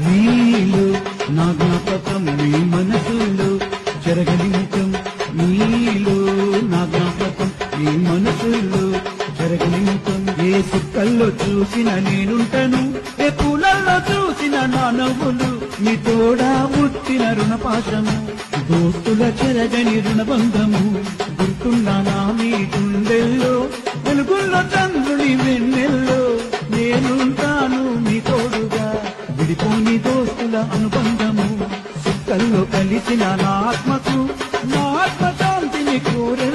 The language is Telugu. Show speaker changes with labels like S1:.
S1: నీలో నా జ్ఞాపకం నీ మనసులో జరగని ముఖం నీలో నా జ్ఞాపకం నీ మనసులో జరగని ముఖం ఏ సుక్కల్లో చూసిన నేనుంటను ఏ పూలల్లో చూసిన నా నవ్వులు నీ తోడా ముట్టిన రుణపాశము దోస్తుల చెరగని రుణబంధము గుర్తున్నా నా మీ గుండెల్లో వెలుగుల్లో చంద్రుని వెన్నెల్లో నేనుంటాను నీ తోడుగా విడిపోని దోస్తుల అనుబంధము సుక్కల్లో కలిసిన నా ఆత్మకు నా ఆత్మ శాంతిని కోరె